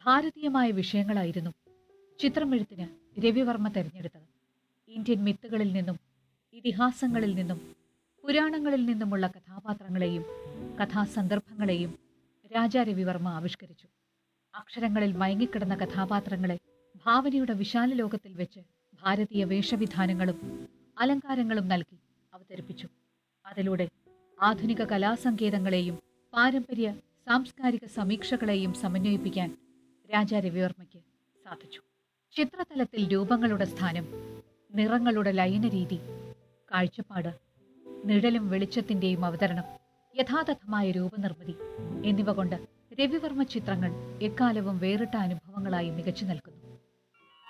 ഭാരതീയമായ വിഷയങ്ങളായിരുന്നു ചിത്രമെഴുത്തിന് രവിവർമ്മ തെരഞ്ഞെടുത്തത് ഇന്ത്യൻ മിത്തുകളിൽ നിന്നും ഇതിഹാസങ്ങളിൽ നിന്നും പുരാണങ്ങളിൽ നിന്നുമുള്ള കഥാപാത്രങ്ങളെയും കഥാസന്ദർഭങ്ങളെയും രാജാ രവിവർമ്മ ആവിഷ്കരിച്ചു അക്ഷരങ്ങളിൽ മയങ്ങിക്കിടന്ന കഥാപാത്രങ്ങളെ ഭാവനയുടെ വിശാല ലോകത്തിൽ വെച്ച് ഭാരതീയ വേഷവിധാനങ്ങളും അലങ്കാരങ്ങളും നൽകി അവതരിപ്പിച്ചു അതിലൂടെ ആധുനിക കലാസങ്കേതങ്ങളെയും പാരമ്പര്യ സാംസ്കാരിക സമീക്ഷകളെയും സമന്വയിപ്പിക്കാൻ രാജാ രവിവർമ്മയ്ക്ക് സാധിച്ചു ചിത്രതലത്തിൽ രൂപങ്ങളുടെ സ്ഥാനം നിറങ്ങളുടെ ലയനരീതി കാഴ്ചപ്പാട് നിഴലും വെളിച്ചത്തിന്റെയും അവതരണം യഥാതഥമായ രൂപനിർമ്മിതി എന്നിവ കൊണ്ട് രവിവർമ്മ ചിത്രങ്ങൾ എക്കാലവും വേറിട്ട അനുഭവങ്ങളായി മികച്ചു നിൽക്കുന്നു